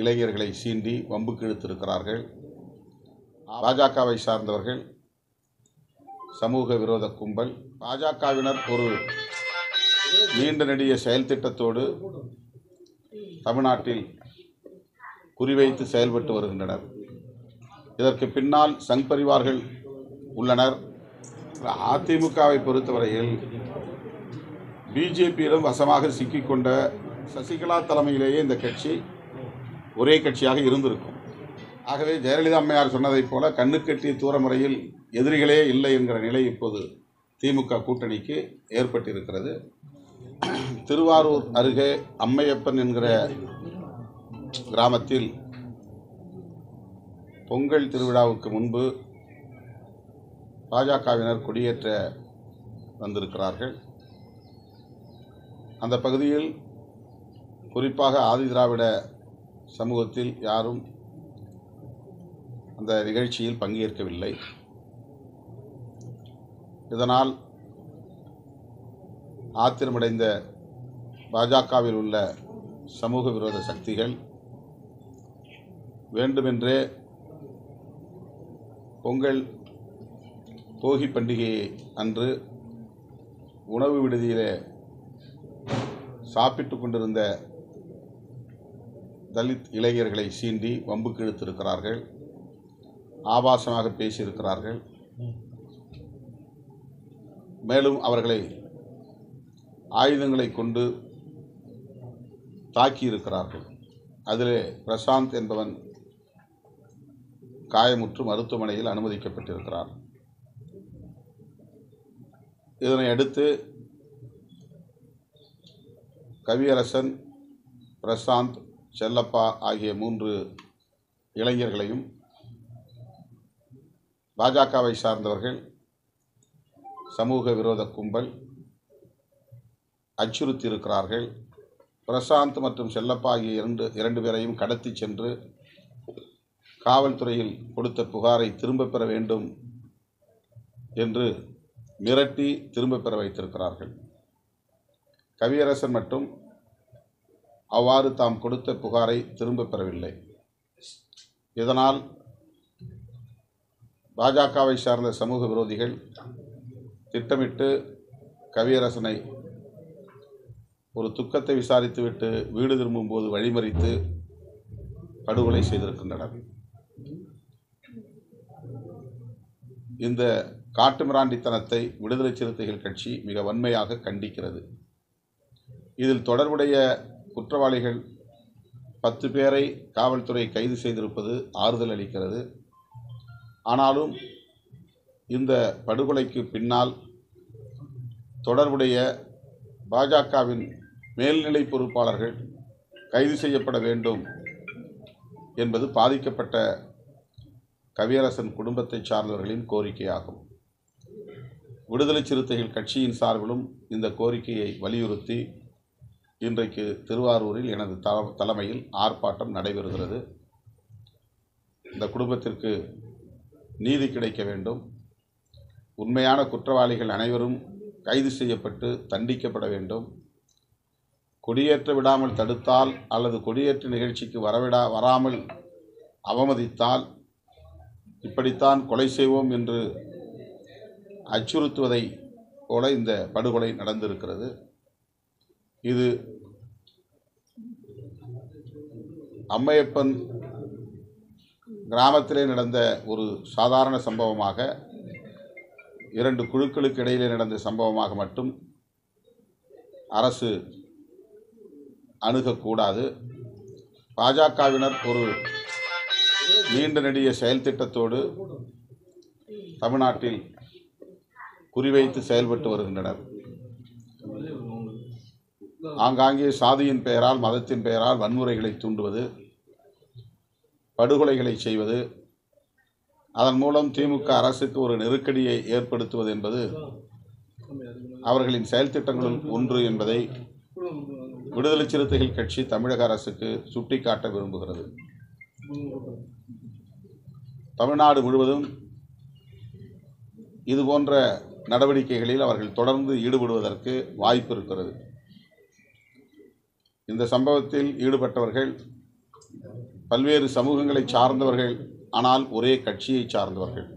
இளைஞர்களை சீண்டி வம்புக்கு இழுத்திருக்கிறார்கள் பாஜகவை சார்ந்தவர்கள் சமூக விரோத கும்பல் பாஜகவினர் ஒரு நீண்ட நெடிய செயல் திட்டத்தோடு தமிழ்நாட்டில் குறிவைத்து செயல்பட்டு வருகின்றனர் இதற்கு பின்னால் சங் பரிவார்கள் உள்ளனர் அதிமுகவை பொறுத்தவரையில் பிஜேபியிடம் வசமாக சிக்கிக்கொண்ட சசிகலா தலைமையிலேயே இந்த கட்சி ஒரே கட்சியாக இருந்திருக்கும் ஆகவே ஜெயலலிதா அம்மையார் சொன்னதைப் போல கண்ணுக்கட்டிய தூர முறையில் எதிரிகளே இல்லை என்கிற நிலை இப்போது திமுக கூட்டணிக்கு ஏற்பட்டிருக்கிறது திருவாரூர் அருகே அம்மையப்பன் என்கிற கிராமத்தில் பொங்கல் திருவிழாவுக்கு முன்பு பாஜகவினர் கொடியேற்ற வந்திருக்கிறார்கள் அந்த பகுதியில் குறிப்பாக ஆதிதிராவிட சமூகத்தில் யாரும் அந்த நிகழ்ச்சியில் பங்கேற்கவில்லை இதனால் ஆத்திரமடைந்த பாஜகவில் உள்ள சமூக விரோத சக்திகள் வேண்டுமென்றே பொங்கல் போகி பண்டிகையை அன்று உணவு விடுதியிலே சாப்பிட்டு கொண்டிருந்த தலித் இளைஞர்களை சீண்டி வம்புக்கு இழுத்திருக்கிறார்கள் ஆபாசமாக பேசியிருக்கிறார்கள் மேலும் அவர்களை ஆயுதங்களை கொண்டு தாக்கியிருக்கிறார்கள் அதிலே பிரசாந்த் என்பவன் காயமுற்று மருத்துவமனையில் அனுமதிக்கப்பட்டிருக்கிறார் இதனை அடுத்து கவியரசன் பிரசாந்த் செல்லப்பா ஆகிய மூன்று இளைஞர்களையும் பாஜகவை சார்ந்தவர்கள் சமூக விரோத கும்பல் அச்சுறுத்தியிருக்கிறார்கள் பிரசாந்த் மற்றும் செல்லப்பா ஆகிய இரண்டு இரண்டு பேரையும் கடத்தி சென்று காவல்துறையில் கொடுத்த புகாரை திரும்பப் பெற வேண்டும் என்று மிரட்டி திரும்பப் பெற வைத்திருக்கிறார்கள் கவியரசன் மட்டும் அவ்வாறு தாம் கொடுத்த புகாரை திரும்பப் பெறவில்லை இதனால் பாஜகவை சார்ந்த சமூக விரோதிகள் திட்டமிட்டு கவியரசனை ஒரு துக்கத்தை விசாரித்துவிட்டு வீடு திரும்பும்போது வழிமறித்து படுகொலை செய்திருக்கின்றனர் இந்த காட்டுமிராண்டித்தனத்தை விடுதலை சிறுத்தைகள் கட்சி மிக வன்மையாக கண்டிக்கிறது இதில் தொடர்புடைய குற்றவாளிகள் பத்து பேரை காவல்துறை கைது செய்திருப்பது ஆறுதல் அளிக்கிறது ஆனாலும் இந்த படுகொலைக்கு பின்னால் தொடர்புடைய பாஜகவின் மேல்நிலை பொறுப்பாளர்கள் கைது செய்யப்பட வேண்டும் என்பது பாதிக்கப்பட்ட கவியரசன் குடும்பத்தை சார்ந்தவர்களின் கோரிக்கையாகும் விடுதலை சிறுத்தைகள் கட்சியின் சார்பிலும் இந்த கோரிக்கையை வலியுறுத்தி இன்றைக்கு திருவாரூரில் எனது தல தலைமையில் ஆர்ப்பாட்டம் நடைபெறுகிறது இந்த குடும்பத்திற்கு நீதி கிடைக்க வேண்டும் உண்மையான குற்றவாளிகள் அனைவரும் கைது செய்யப்பட்டு தண்டிக்கப்பட வேண்டும் கொடியேற்ற விடாமல் தடுத்தால் அல்லது கொடியேற்ற நிகழ்ச்சிக்கு வரவிடா வராமல் அவமதித்தால் இப்படித்தான் கொலை செய்வோம் என்று அச்சுறுத்துவதை போல இந்த படுகொலை நடந்திருக்கிறது இது அம்மையப்பன் கிராமத்திலே நடந்த ஒரு சாதாரண சம்பவமாக இரண்டு குழுக்களுக்கு இடையிலே நடந்த சம்பவமாக மட்டும் அரசு அணுகக்கூடாது பாஜகவினர் ஒரு நீண்ட நெடிய செயல் திட்டத்தோடு தமிழ்நாட்டில் குறிவைத்து செயல்பட்டு வருகின்றனர் ஆங்காங்கே சாதியின் பெயரால் மதத்தின் பெயரால் வன்முறைகளை தூண்டுவது படுகொலைகளை செய்வது அதன் மூலம் திமுக அரசுக்கு ஒரு நெருக்கடியை ஏற்படுத்துவது என்பது அவர்களின் செயல் திட்டங்களுள் ஒன்று என்பதை விடுதலை சிறுத்தைகள் கட்சி தமிழக அரசுக்கு சுட்டிக்காட்ட விரும்புகிறது தமிழ்நாடு முழுவதும் இதுபோன்ற நடவடிக்கைகளில் அவர்கள் தொடர்ந்து ஈடுபடுவதற்கு வாய்ப்பு இருக்கிறது இந்த சம்பவத்தில் ஈடுபட்டவர்கள் பல்வேறு சமூகங்களை சார்ந்தவர்கள் ஆனால் ஒரே கட்சியை சார்ந்தவர்கள்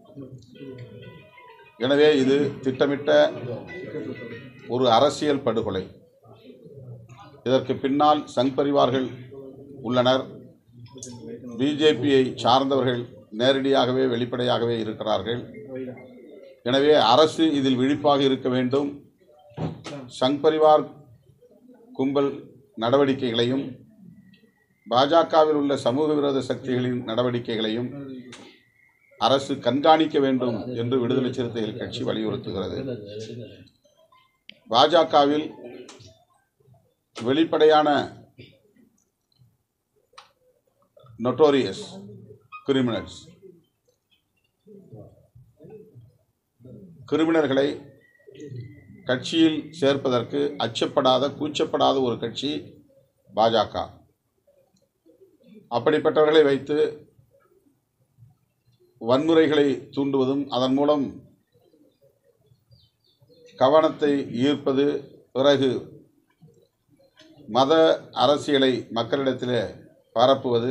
எனவே இது திட்டமிட்ட ஒரு அரசியல் படுகொலை இதற்கு பின்னால் சங் பரிவார்கள் உள்ளனர் பிஜேபியை சார்ந்தவர்கள் நேரடியாகவே வெளிப்படையாகவே இருக்கிறார்கள் எனவே அரசு இதில் விழிப்பாக இருக்க வேண்டும் சங் பரிவார் கும்பல் நடவடிக்கைகளையும் பாஜகவில் உள்ள சமூக விரோத சக்திகளின் நடவடிக்கைகளையும் அரசு கண்காணிக்க வேண்டும் என்று விடுதலை சிறுத்தைகள் கட்சி வலியுறுத்துகிறது பாஜகவில் வெளிப்படையான நொட்டோரியஸ் கிரிமினல்ஸ் கிரிமினல்களை கட்சியில் சேர்ப்பதற்கு அச்சப்படாத கூச்சப்படாத ஒரு கட்சி பாஜக அப்படிப்பட்டவர்களை வைத்து வன்முறைகளை தூண்டுவதும் அதன் மூலம் கவனத்தை ஈர்ப்பது பிறகு மத அரசியலை மக்களிடத்தில் பரப்புவது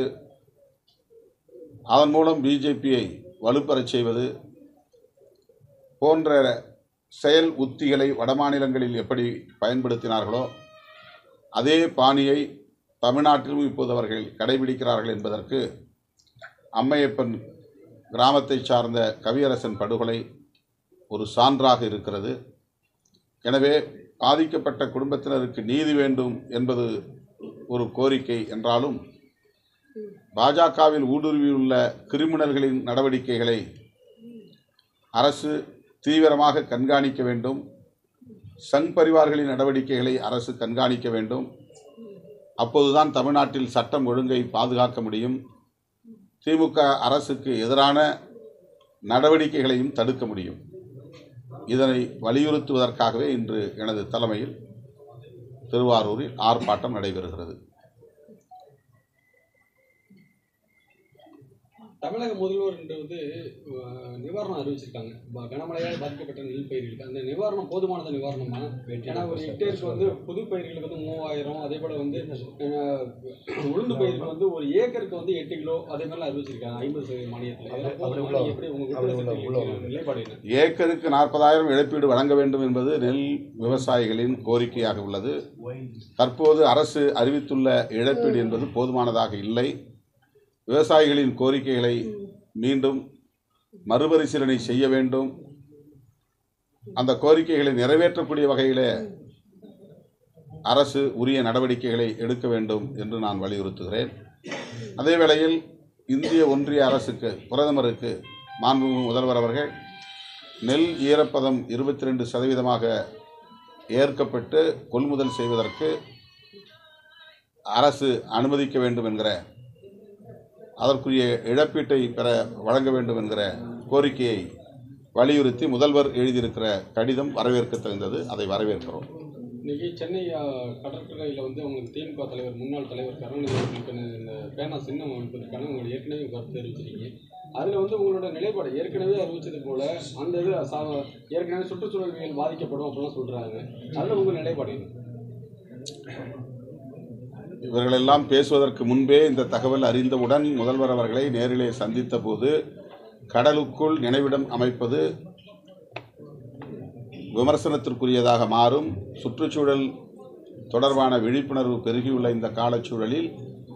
அதன் மூலம் பிஜேபியை வலுப்பெறச் செய்வது போன்ற செயல் உத்திகளை வடமாநிலங்களில் எப்படி பயன்படுத்தினார்களோ அதே பாணியை தமிழ்நாட்டிலும் இப்போது அவர்கள் கடைபிடிக்கிறார்கள் என்பதற்கு அம்மையப்பன் கிராமத்தைச் சார்ந்த கவியரசன் படுகொலை ஒரு சான்றாக இருக்கிறது எனவே பாதிக்கப்பட்ட குடும்பத்தினருக்கு நீதி வேண்டும் என்பது ஒரு கோரிக்கை என்றாலும் பாஜகவில் ஊடுருவியுள்ள கிரிமினல்களின் நடவடிக்கைகளை அரசு தீவிரமாக கண்காணிக்க வேண்டும் சங் பரிவார்களின் நடவடிக்கைகளை அரசு கண்காணிக்க வேண்டும் அப்போதுதான் தமிழ்நாட்டில் சட்டம் ஒழுங்கை பாதுகாக்க முடியும் திமுக அரசுக்கு எதிரான நடவடிக்கைகளையும் தடுக்க முடியும் இதனை வலியுறுத்துவதற்காகவே இன்று எனது தலைமையில் திருவாரூரில் ஆர்ப்பாட்டம் நடைபெறுகிறது தமிழக முதல்வர் இன்று வந்து அஹ், நிவாரணம் அறிவிச்சிருக்காங்க ப- கனமழையால் பாதிக்கப்பட்ட நெல் பயிர்களுக்கு அந்த நிவாரணம் போதுமானது நிவாரணமா ஏன்னா ஒரு ஹெக்டேருக்கு வந்து புது பயிர்களுக்கு வந்து மூவாயிரம் அதே போல வந்து அஹ், உளுந்து பயிருக்கு வந்து ஒரு ஏக்கருக்கு வந்து எட்டு கிலோ அதே மாதிரிலாம் அறிவிச்சிருக்காங்க ஐம்பது சதவீத மானியத்தில் இதெல்லாம் போதுமா? நீங்க எப்படி உங்க விடுதலை சிறுத்தைகளின் நிலைப்பாடு என்ன ஏக்கருக்கு நாற்பதாயிரம் இழப்பீடு வழங்க வேண்டும் என்பது நெல் விவசாயிகளின் கோரிக்கையாக உள்ளது தற்போது அரசு அறிவித்துள்ள இழப்பீடு என்பது போதுமானதாக இல்லை விவசாயிகளின் கோரிக்கைகளை மீண்டும் மறுபரிசீலனை செய்ய வேண்டும் அந்த கோரிக்கைகளை நிறைவேற்றக்கூடிய வகையில் அரசு உரிய நடவடிக்கைகளை எடுக்க வேண்டும் என்று நான் வலியுறுத்துகிறேன் அதே வேளையில் இந்திய ஒன்றிய அரசுக்கு பிரதமருக்கு மாண்புமிகு முதல்வர் அவர்கள் நெல் ஈரப்பதம் இருபத்தி ரெண்டு சதவீதமாக ஏற்கப்பட்டு கொள்முதல் செய்வதற்கு அரசு அனுமதிக்க வேண்டும் என்கிற அதற்குரிய இழப்பீட்டை பெற வழங்க வேண்டும் என்கிற கோரிக்கையை வலியுறுத்தி முதல்வர் எழுதியிருக்கிற கடிதம் வரவேற்க தகுந்தது அதை வரவேற்கிறோம் இன்னைக்கு சென்னை அஹ், கடற்கரையில் வந்து உங்களுக்கு திமுக தலைவர் முன்னாள் தலைவர் கருணாநிதி அவர்களுக்கு இந்த பேனா சின்னம் அமைப்பதற்கான உங்களுடைய ஏற்கனவே கருத்து தெரிவிச்சிருக்கீங்க அதில் வந்து உங்களோட நிலைப்பாடு ஏற்கனவே அறிவிச்சது போல அந்த இது சா- ஏற்கனவே சுற்றுச்சூழல்கள் பாதிக்கப்படும் அப்படிலாம் சொல்கிறாங்க அதில் உங்கள் நிலைப்பாடு என்ன இவர்களெல்லாம் பேசுவதற்கு முன்பே இந்த தகவல் அறிந்தவுடன் முதல்வர் அவர்களை நேரிலே சந்தித்த போது கடலுக்குள் நினைவிடம் அமைப்பது விமர்சனத்திற்குரியதாக மாறும் சுற்றுச்சூழல் தொடர்பான விழிப்புணர்வு பெருகியுள்ள இந்த காலச்சூழலில்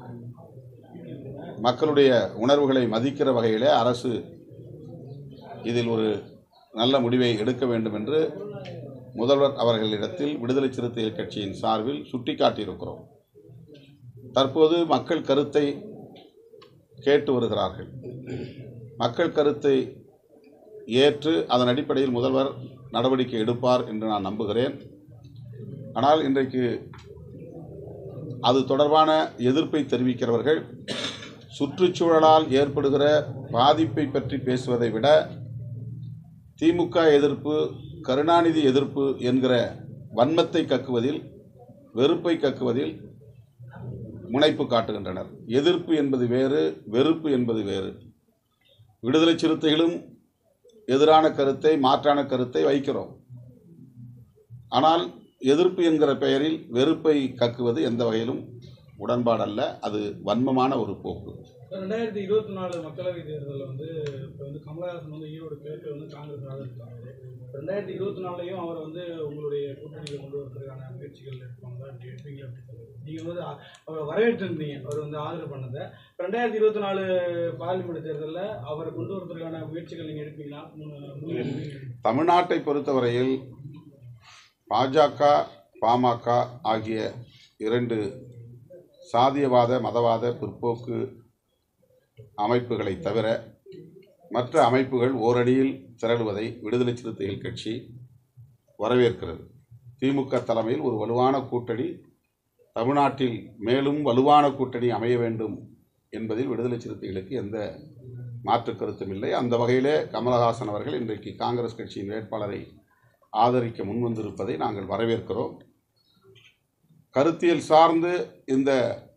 மக்களுடைய உணர்வுகளை மதிக்கிற வகையிலே அரசு இதில் ஒரு நல்ல முடிவை எடுக்க வேண்டும் என்று முதல்வர் அவர்களிடத்தில் விடுதலை சிறுத்தைகள் கட்சியின் சார்பில் சுட்டிக்காட்டியிருக்கிறோம் தற்போது மக்கள் கருத்தை கேட்டு வருகிறார்கள் மக்கள் கருத்தை ஏற்று அதன் அடிப்படையில் முதல்வர் நடவடிக்கை எடுப்பார் என்று நான் நம்புகிறேன் ஆனால் இன்றைக்கு அது தொடர்பான எதிர்ப்பை தெரிவிக்கிறவர்கள் சுற்றுச்சூழலால் ஏற்படுகிற பாதிப்பை பற்றி பேசுவதை விட திமுக எதிர்ப்பு கருணாநிதி எதிர்ப்பு என்கிற வன்மத்தை கக்குவதில் வெறுப்பை கக்குவதில் முனைப்பு காட்டுகின்றனர் எதிர்ப்பு என்பது வேறு வெறுப்பு என்பது வேறு விடுதலை சிறுத்தைகளும் எதிரான கருத்தை மாற்றான கருத்தை வைக்கிறோம் ஆனால் எதிர்ப்பு என்கிற பெயரில் வெறுப்பை கக்குவது எந்த வகையிலும் உடன்பாடு அல்ல அது வன்மமான ஒரு போக்கு ரெண்டாயிரத்தி இருபத்தி நாலு மக்களவை தேர்தலில் வந்து இப்போ வந்து கமலஹாசன் வந்து ஈரோடு கிழக்கு வந்து காங்கிரஸ் ஆதரிச்சாங்க ரெண்டாயிரத்தி இருபத்தி நாலுலையும் அவரை வந்து உங்களுடைய கூட்டணியில் கொண்டு வரதுக்கான முயற்சிகள் எடுப்பாங்களா அப்படி எடுப்பீங்க அப்படி சொல்லுங்க நீங்கள் வந்து அ- அவரை வரவேற்றிருந்தீங்க அவர் வந்து ஆதரவு பண்ணதை இப்போ ரெண்டாயிரத்தி இருபத்தி நாலு பார்லிமெண்ட் தேர்தலில் அவரை கொண்டு வரதுக்கான முயற்சிகள் நீங்கள் எடுப்பீங்களா முன்- முன்னெடுப்பீங்க தமிழ்நாட்டை பொறுத்தவரையில் பாஜக பாமக ஆகிய இரண்டு சாதியவாத மதவாத பிற்போக்கு அமைப்புகளை தவிர மற்ற அமைப்புகள் ஓரடியில் திரளுவதை விடுதலை சிறுத்தைகள் கட்சி வரவேற்கிறது திமுக தலைமையில் ஒரு வலுவான கூட்டணி தமிழ்நாட்டில் மேலும் வலுவான கூட்டணி அமைய வேண்டும் என்பதில் விடுதலை சிறுத்தைகளுக்கு எந்த மாற்று கருத்தும் இல்லை அந்த வகையிலே கமலஹாசன் அவர்கள் இன்றைக்கு காங்கிரஸ் கட்சியின் வேட்பாளரை ஆதரிக்க முன்வந்திருப்பதை நாங்கள் வரவேற்கிறோம் கருத்தியல் சார்ந்து இந்த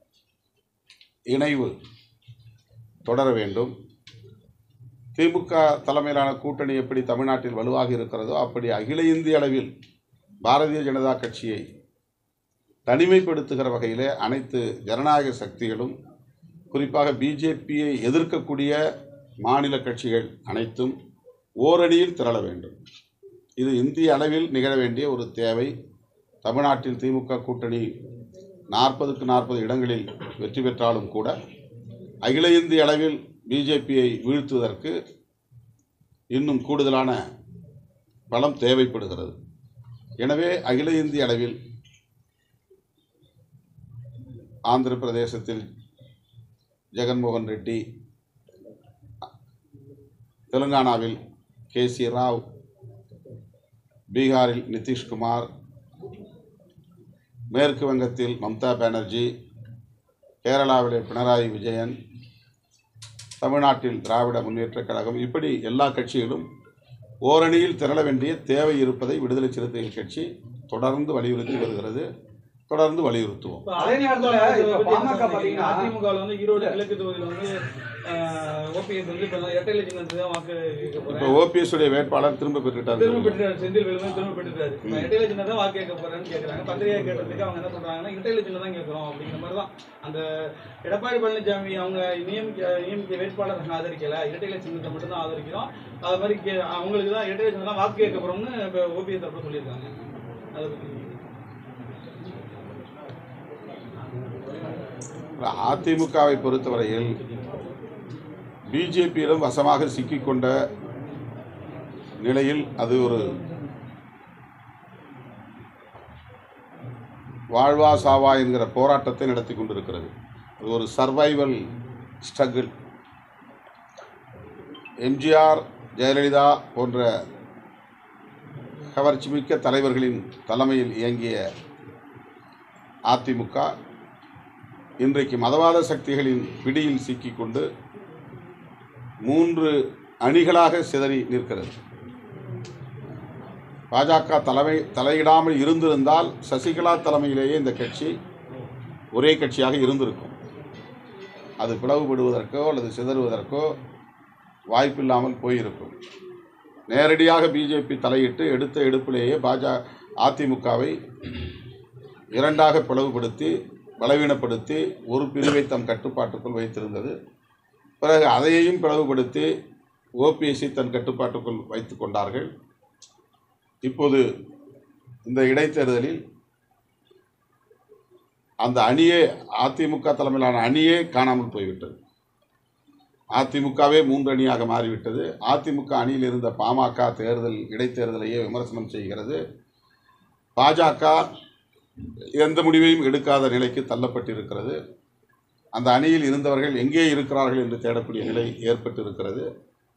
இணைவு தொடர வேண்டும் திமுக தலைமையிலான கூட்டணி எப்படி தமிழ்நாட்டில் வலுவாக இருக்கிறதோ அப்படி அகில இந்திய அளவில் பாரதிய ஜனதா கட்சியை தனிமைப்படுத்துகிற வகையிலே அனைத்து ஜனநாயக சக்திகளும் குறிப்பாக பிஜேபியை எதிர்க்கக்கூடிய மாநில கட்சிகள் அனைத்தும் ஓரடியில் திரள வேண்டும் இது இந்திய அளவில் நிகழ வேண்டிய ஒரு தேவை தமிழ்நாட்டில் திமுக கூட்டணி நாற்பதுக்கு நாற்பது இடங்களில் வெற்றி பெற்றாலும் கூட அகில இந்திய அளவில் பிஜேபியை வீழ்த்துவதற்கு இன்னும் கூடுதலான பலம் தேவைப்படுகிறது எனவே அகில இந்திய அளவில் ஆந்திர பிரதேசத்தில் ஜெகன்மோகன் ரெட்டி தெலுங்கானாவில் கே சி ராவ் பீகாரில் நிதிஷ்குமார் மேற்கு வங்கத்தில் மம்தா பானர்ஜி கேரளாவிலே பினராயி விஜயன் தமிழ்நாட்டில் திராவிட முன்னேற்றக் கழகம் இப்படி எல்லா கட்சிகளும் ஓரணியில் திரள வேண்டிய தேவை இருப்பதை விடுதலை சிறுத்தைகள் கட்சி தொடர்ந்து வலியுறுத்தி வருகிறது தொடர்ந்து வலியுறுத்துவோம் இப்போ அதே நேரத்துல இப்ப பாமக பாத்தீங்கன்னா- அதிமுக ல வந்து ஈரோடு கிழக்கு தொகுதியில் வந்து ஓபிஎஸ் வந்து இப்போ இரட்டை லட்சம் தான் வாக்கு கேட்க இப்போ போறேன் ஓபிஎஸ் உடைய வேட்பாளர் திரும்ப பெற்றுட்டார் திரும்ப பெற்றுட்டாரு செந்தில் வேலுமே திரும்ப பெற்றுட்டாரு நான் இரட்டை லட்சம் தான் வாக்கு கேட்க போறேன்னு கேட்கறாங்க பத்திரிகை கேட்டதுக்கு அவங்க என்ன சொல்றாங்கன்னா இரட்டை லட்சம் தான் கேட்கறோம் அப்படிங்கிற மாதிரி தான் அந்த எடப்பாடி பழனிசாமி அவங்க நியமிக்க நியமிக்க வேட்பாளர் ஆதரிக்கல இரட்டை லட்சத்தை மட்டும் தான் ஆதரிக்கிறோம் அது மாதிரி கே- அவங்களுக்கு தான் இரட்டை லட்சம் தான் வாக்கு கேட்க போறோம்னு இப்போ ஓபிஎஸ் தரப்பு சொல்லியிருக்காங்க அதை பத்தி அதிமுகவை பொறுத்தவரையில் பிஜேபியிடம் வசமாக சிக்கிக்கொண்ட நிலையில் அது ஒரு வாழ்வா சாவா என்கிற போராட்டத்தை நடத்தி கொண்டிருக்கிறது அது ஒரு சர்வைவல் ஸ்ட்ரகிள் எம்ஜிஆர் ஜெயலலிதா போன்ற கவர்ச்சிமிக்க தலைவர்களின் தலைமையில் இயங்கிய அதிமுக இன்றைக்கு மதவாத சக்திகளின் பிடியில் சிக்கிக்கொண்டு மூன்று அணிகளாக சிதறி நிற்கிறது பாஜக தலைமை தலையிடாமல் இருந்திருந்தால் சசிகலா தலைமையிலேயே இந்த கட்சி ஒரே கட்சியாக இருந்திருக்கும் அது பிளவுபடுவதற்கோ அல்லது சிதறுவதற்கோ வாய்ப்பில்லாமல் போயிருக்கும் நேரடியாக பிஜேபி தலையிட்டு எடுத்த எடுப்பிலேயே பாஜ அதிமுகவை இரண்டாக பிளவுபடுத்தி பலவீனப்படுத்தி ஒரு பிரிவை தம் கட்டுப்பாட்டுக்குள் வைத்திருந்தது பிறகு அதையையும் பிளவுபடுத்தி ஓபிஎஸ்சி தன் கட்டுப்பாட்டுக்குள் வைத்து கொண்டார்கள் இப்போது இந்த இடைத்தேர்தலில் அந்த அணியே அதிமுக தலைமையிலான அணியே காணாமல் போய்விட்டது அதிமுகவே மூன்று அணியாக மாறிவிட்டது அதிமுக அணியில் இருந்த பாமக தேர்தல் இடைத்தேர்தலையே விமர்சனம் செய்கிறது பாஜக எந்த முடிவையும் எடுக்காத நிலைக்கு தள்ளப்பட்டிருக்கிறது அந்த அணியில் இருந்தவர்கள் எங்கே இருக்கிறார்கள் என்று தேடக்கூடிய நிலை ஏற்பட்டிருக்கிறது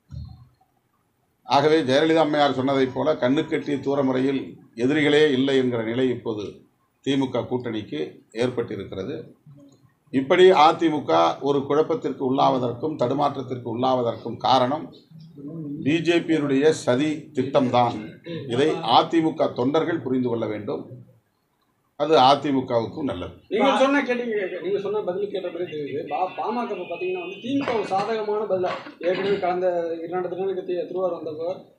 ஆகவே ஜெயலலிதா அம்மையார் சொன்னதைப் போல கண்ணுக்கெட்டிய தூர முறையில் எதிரிகளே இல்லை என்கிற நிலை இப்போது திமுக கூட்டணிக்கு ஏற்பட்டிருக்கிறது இப்படி அதிமுக ஒரு குழப்பத்திற்கு உள்ளாவதற்கும் தடுமாற்றத்திற்கு உள்ளாவதற்கும் காரணம் பிஜேபியினுடைய சதி திட்டம்தான் இதை அதிமுக தொண்டர்கள் புரிந்து கொள்ள வேண்டும் அது அதிமுகவுக்கும் நல்லது நீங்க சொன்ன கேட்டீங்க நீங்க சொன்ன பதில் கேட்ட பிறகு தெரியுது பா- பாமக இப்ப பாத்தீங்கன்னா வந்து திமுக ஒரு சாதகமான பதில ஏற்கனவே கடந்த இரண்டு தினங்களுக்கு தி- திருவாரூர் வந்தப்போ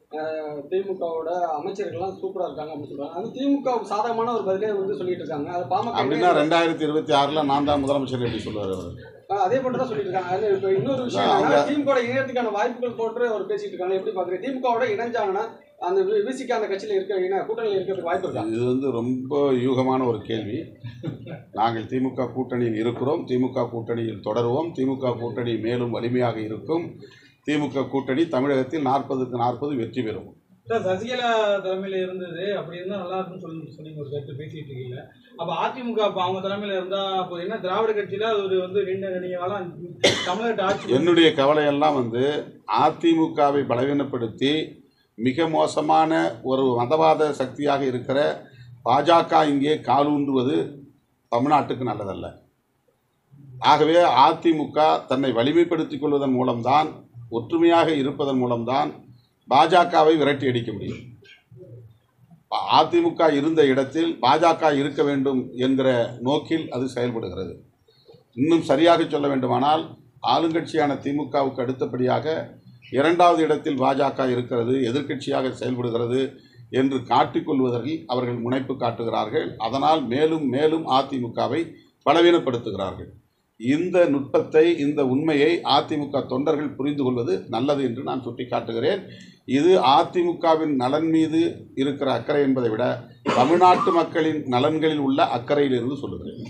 அஹ், திமுகவோட அமைச்சர்கள்லாம் சூப்பரா இருக்காங்க அப்படின்னு சொல்றாங்க அது திமுக சாதகமான ஒரு பதிலே வந்து சொல்லிட்டு இருக்காங்க அது பாமக அப்படின்னா ரெண்டாயிரத்தி இருபத்தி ஆறில் நான் தான் முதலமைச்சர் எப்படி சொல்லுவார் அவர் அஹ், அதே போட்டு தான் சொல்லிட்டு இருக்காங்க அது இப்போ இன்னொரு விஷயம் அவங்க- என்னன்னா, திமுக இணையத்துக்கான வாய்ப்புகள் போட்டு அவர் பேசிட்டு இருக்காங்க எப்படி பாக்குறீங்க திமுகவோட இணைஞ்சாங்கன்னா அந்த விசிக்கு அந்த கட்சியில இருக்க இன கூட்டணியில் இருக்கிறதுக்கு வாய்ப்பு இருக்கா இது வந்து ரொம்ப யூகமான ஒரு கேள்வி நாங்கள் திமுக கூட்டணியில் இருக்கிறோம் திமுக கூட்டணியில் தொடருவோம் திமுக கூட்டணி மேலும் வலிமையாக இருக்கும் திமுக கூட்டணி தமிழகத்தில் நாற்பதுக்கு நாற்பது வெற்றி பெறும் சார் சசிகலா தலைமையில இருந்தது அப்படி இருந்தா நல்லா இருக்கும்னு சொல்லி சொல்லி ஒரு கருத்து பேசிட்டு இருக்கீங்க அப்ப அதிமுக அப்ப அவங்க தலைமையில இருந்தா அப்போ என்ன திராவிட கட்சியில அது ஒரு வந்து நீண்ட நெடிய காலம் தமிழ்நாட்டு ஆட்சி என்னுடைய கவலையெல்லாம் வந்து அதிமுகவை பலவீனப்படுத்தி மிக மோசமான ஒரு மதவாத சக்தியாக இருக்கிற பாஜக இங்கே காலூன்றுவது தமிழ்நாட்டுக்கு நல்லதல்ல ஆகவே அதிமுக தன்னை வலிமைப்படுத்திக் கொள்வதன் மூலம்தான் ஒற்றுமையாக இருப்பதன் மூலம்தான் பாஜகவை விரட்டி அடிக்க முடியும் அதிமுக இருந்த இடத்தில் பாஜக இருக்க வேண்டும் என்கிற நோக்கில் அது செயல்படுகிறது இன்னும் சரியாக சொல்ல வேண்டுமானால் ஆளுங்கட்சியான திமுகவுக்கு அடுத்தபடியாக இரண்டாவது இடத்தில் பாஜக இருக்கிறது எதிர்க்கட்சியாக செயல்படுகிறது என்று காட்டிக்கொள்வதில் அவர்கள் முனைப்பு காட்டுகிறார்கள் அதனால் மேலும் மேலும் அதிமுகவை பலவீனப்படுத்துகிறார்கள் இந்த நுட்பத்தை இந்த உண்மையை அதிமுக தொண்டர்கள் புரிந்து கொள்வது நல்லது என்று நான் சுட்டிக்காட்டுகிறேன் இது அதிமுகவின் நலன் மீது இருக்கிற அக்கறை என்பதை விட தமிழ்நாட்டு மக்களின் நலன்களில் உள்ள அக்கறையிலிருந்து சொல்லுகிறேன்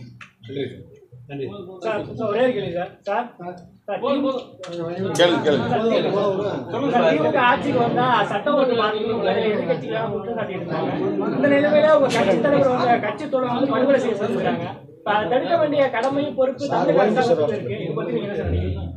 சார் சார், ஒரே ஒரு கேள்வி சார் சார் சார் திமுக கேளுங்க கேளுங்க சார், திமுக ஆட்சிக்கு வந்தா சட்டம் ஒழுங்கு மாற்றணும் எதிர்கட்சிகளாக குற்றம் சாட்டிட்டு இருக்காங்க இந்த நிலைமையில உங்க கட்சி தலைவர் வந்து கட்சி தோழர் வந்து படுகொலை செய்ய சொல்லிருக்காங்க இப்ப அதை தடுக்க வேண்டிய கடமையும் பொறுப்பு தமிழக அரசாங்கத்துக்கு இருக்கு இதை பத்தி நீங்க என்ன சார்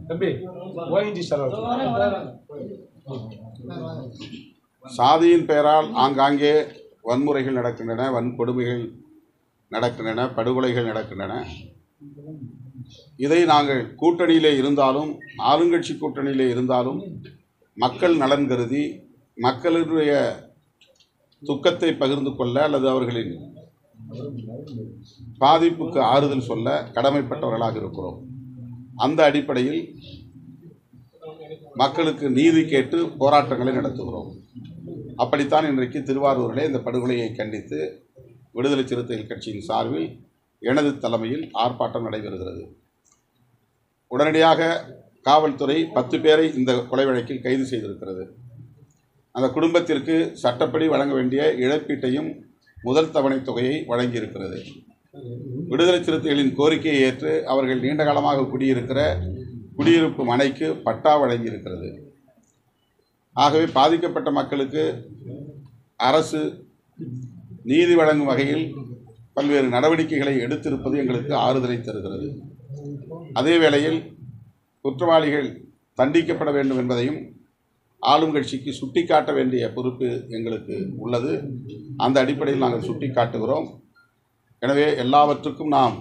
நினைக்கிறீங்க சாதியின் பெயரால் ஆங்காங்கே வன்முறைகள் நடக்கின்றன வன்கொடுமைகள் நடக்கின்றன படுகொலைகள் நடக்கின்றன இதை நாங்கள் கூட்டணியிலே இருந்தாலும் ஆளுங்கட்சி கூட்டணியிலே இருந்தாலும் மக்கள் நலன் கருதி மக்களுடைய துக்கத்தை பகிர்ந்து கொள்ள அல்லது அவர்களின் பாதிப்புக்கு ஆறுதல் சொல்ல கடமைப்பட்டவர்களாக இருக்கிறோம் அந்த அடிப்படையில் மக்களுக்கு நீதி கேட்டு போராட்டங்களை நடத்துகிறோம் அப்படித்தான் இன்றைக்கு திருவாரூரிலே இந்த படுகொலையை கண்டித்து விடுதலை சிறுத்தைகள் கட்சியின் சார்பில் எனது தலைமையில் ஆர்ப்பாட்டம் நடைபெறுகிறது உடனடியாக காவல்துறை பத்து பேரை இந்த கொலை வழக்கில் கைது செய்திருக்கிறது அந்த குடும்பத்திற்கு சட்டப்படி வழங்க வேண்டிய இழப்பீட்டையும் முதல் தவணை தொகையை வழங்கியிருக்கிறது விடுதலை சிறுத்தைகளின் கோரிக்கையை ஏற்று அவர்கள் நீண்ட காலமாக குடியிருக்கிற குடியிருப்பு மனைக்கு பட்டா வழங்கியிருக்கிறது ஆகவே பாதிக்கப்பட்ட மக்களுக்கு அரசு நீதி வழங்கும் வகையில் பல்வேறு நடவடிக்கைகளை எடுத்திருப்பது எங்களுக்கு ஆறுதலை தருகிறது அதே வேளையில் குற்றவாளிகள் தண்டிக்கப்பட வேண்டும் என்பதையும் ஆளும் கட்சிக்கு சுட்டிக்காட்ட வேண்டிய பொறுப்பு எங்களுக்கு உள்ளது அந்த அடிப்படையில் நாங்கள் சுட்டிக்காட்டுகிறோம் எனவே எல்லாவற்றுக்கும் நாம்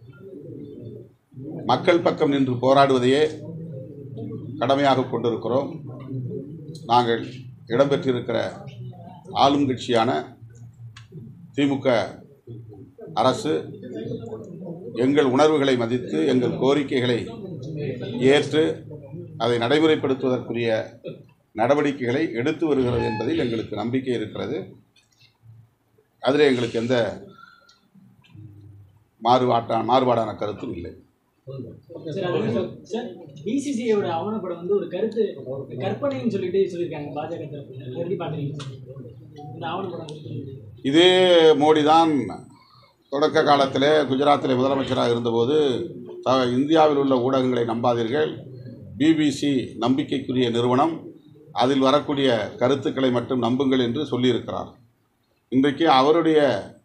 மக்கள் பக்கம் நின்று போராடுவதையே கடமையாக கொண்டிருக்கிறோம் நாங்கள் இடம்பெற்றிருக்கிற ஆளும் கட்சியான திமுக அரசு எங்கள் உணர்வுகளை மதித்து எங்கள் கோரிக்கைகளை ஏற்று அதை நடைமுறைப்படுத்துவதற்குரிய நடவடிக்கைகளை எடுத்து வருகிறது என்பதில் எங்களுக்கு நம்பிக்கை இருக்கிறது அதில் எங்களுக்கு எந்த மாறுபாட்டான மாறுபாடான கருத்தும் இல்லை சார் பிசிசிஐயோட ஆவணப்படம் வந்து ஒரு கருத்து கற்பனைன்னு சொல்லிட்டு சொல்லியிருக்காங்க பாஜக தரப்புல எப்படி பாக்குறீங்க சார்? இந்த ஆவணப்படம் குறித்து இதே மோடி தான் தொடக்க காலத்திலே குஜராத்திலே முதலமைச்சராக இருந்தபோது த இந்தியாவில் உள்ள ஊடகங்களை நம்பாதீர்கள் பிபிசி நம்பிக்கைக்குரிய நிறுவனம் அதில் வரக்கூடிய கருத்துக்களை மட்டும் நம்புங்கள் என்று சொல்லியிருக்கிறார் இன்றைக்கு அவருடைய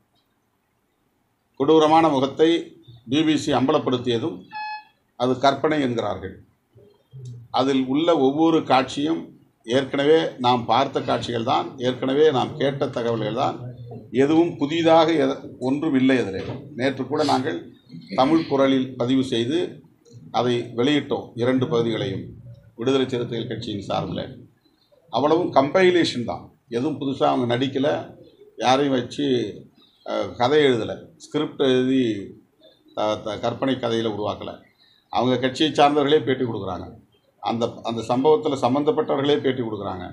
கொடூரமான முகத்தை பிபிசி அம்பலப்படுத்தியதும் அது கற்பனை என்கிறார்கள் அதில் உள்ள ஒவ்வொரு காட்சியும் ஏற்கனவே நாம் பார்த்த காட்சிகள் தான் ஏற்கனவே நாம் கேட்ட தகவல்கள் தான் எதுவும் புதிதாக எத ஒன்றும் இல்லை அதில் நேற்று கூட நாங்கள் தமிழ் குரலில் பதிவு செய்து அதை வெளியிட்டோம் இரண்டு பகுதிகளையும் விடுதலை சிறுத்தைகள் கட்சியின் சார்பில் அவ்வளவும் கம்பைலேஷன் தான் எதுவும் புதுசாக அவங்க நடிக்கலை யாரையும் வச்சு அஹ், கதை எழுதலை ஸ்கிரிப்ட் எழுதி த- த- கற்பனை கதையில் உருவாக்கலை அவங்க கட்சியை சார்ந்தவர்களே பேட்டி கொடுக்குறாங்க அந்த அந்த சம்பவத்தில் சம்மந்தப்பட்டவர்களே பேட்டி கொடுக்குறாங்க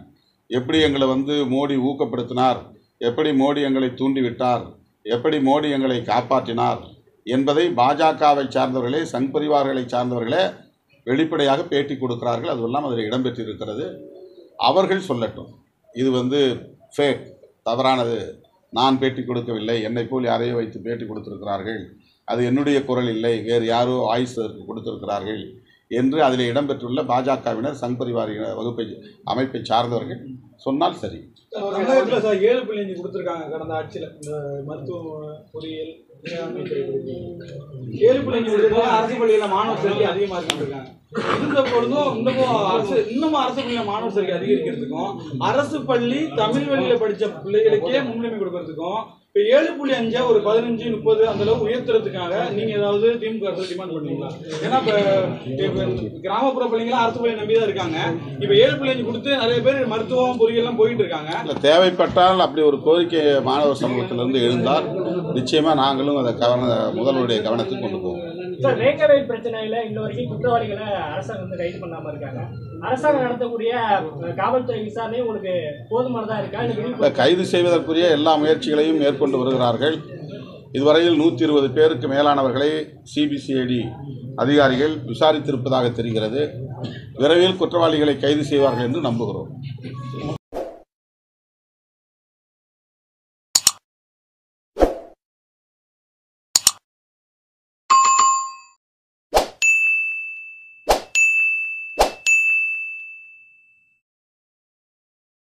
எப்படி எங்களை வந்து மோடி ஊக்கப்படுத்தினார் எப்படி மோடி எங்களை தூண்டிவிட்டார் எப்படி மோடி எங்களை காப்பாற்றினார் என்பதை பாஜகவை சார்ந்தவர்களே சங் பரிவார்களை சார்ந்தவர்களே வெளிப்படையாக பேட்டி கொடுக்கிறார்கள் அதுவெல்லாம் அதில் இடம்பெற்றிருக்கிறது அவர்கள் சொல்லட்டும் இது வந்து ஃபேக் தவறானது நான் பேட்டி கொடுக்கவில்லை என்னை போல் யாரையோ வைத்து பேட்டி கொடுத்திருக்கிறார்கள் அது என்னுடைய குரல் இல்லை வேறு யாரோ வாய்ஸ் அதற்கு கொடுத்திருக்கிறார்கள் என்று அதில் இடம்பெற்றுள்ள பாஜகவினர் சங் பரிவார வகுப்பை அமைப்பை சார்ந்தவர்கள் சொன்னால் சரி தமிழகத்தில் சார் ஏழு புள்ளி அஞ்சு கொடுத்துருக்காங்க கடந்த ஆட்சியில் இந்த மருத்துவ பொறியியல் வேளாண்மை துறை படிப்புகளுக்கு. ஏழு புள்ளி அஞ்சு கொடுத்துருக்காங்க அரசு பள்ளியில் மாணவர் சேர்க்கை அதிகமாக இருக்காங்க இருந்த பொழுதும் இன்னமும் அரசு இன்னமும் அரசு பள்ளியில் மாணவர் சேர்க்கை அதிகரிக்கிறதுக்கும் அரசு பள்ளி தமிழ் வழியில படிச்ச பிள்ளைகளுக்கே முன்னுரிமை கொடுக்கறதுக்கும் இப்போ ஏழு புள்ளி அஞ்சா ஒரு பதினஞ்சு முப்பது அந்த அளவு உயர்த்துறதுக்காக நீங்க ஏதாவது திமுக அரசு டிமாண்ட் பண்ணீங்களா ஏன்னா இப்போ இப்போ கிராமப்புற பள்ளிங்களாம் அரசு பள்ளி நம்பி தான் இருக்காங்க இப்போ ஏழு புள்ளி அஞ்சு கொடுத்து நிறைய பேர் மருத்துவம் பொறியியல்லாம் போயிட்டு இருக்காங்க இல்லை தேவைப்பட்டால் அப்படி ஒரு கோரிக்கை மாணவர் சமூகத்திலிருந்து எழுந்தால் நிச்சயமாக நாங்களும் அதை கவன முதல்வருடைய கவனத்துக்கு கொண்டு போவோம் சார் ரேகவேல் பிரச்சனையில இன்ன வரைக்கும் குற்றவாளிகளை அரசாங்கம் வந்து கைது பண்ணாம இருக்காங்க அரசாங்கம் நடத்தக்கூடிய அஹ், காவல்துறை விசாரணை உங்களுக்கு போதுமானதா இருக்கா இல்ல இல்லை விரிவு கைது செய்வதற்குரிய எல்லா முயற்சிகளையும் மேற்கொண்டு வருகிறார்கள் இதுவரையில் நூற்றி இருபது பேருக்கு மேலானவர்களை சிபிசிஐடி அதிகாரிகள் விசாரித்திருப்பதாக தெரிகிறது விரைவில் குற்றவாளிகளை கைது செய்வார்கள் என்று நம்புகிறோம்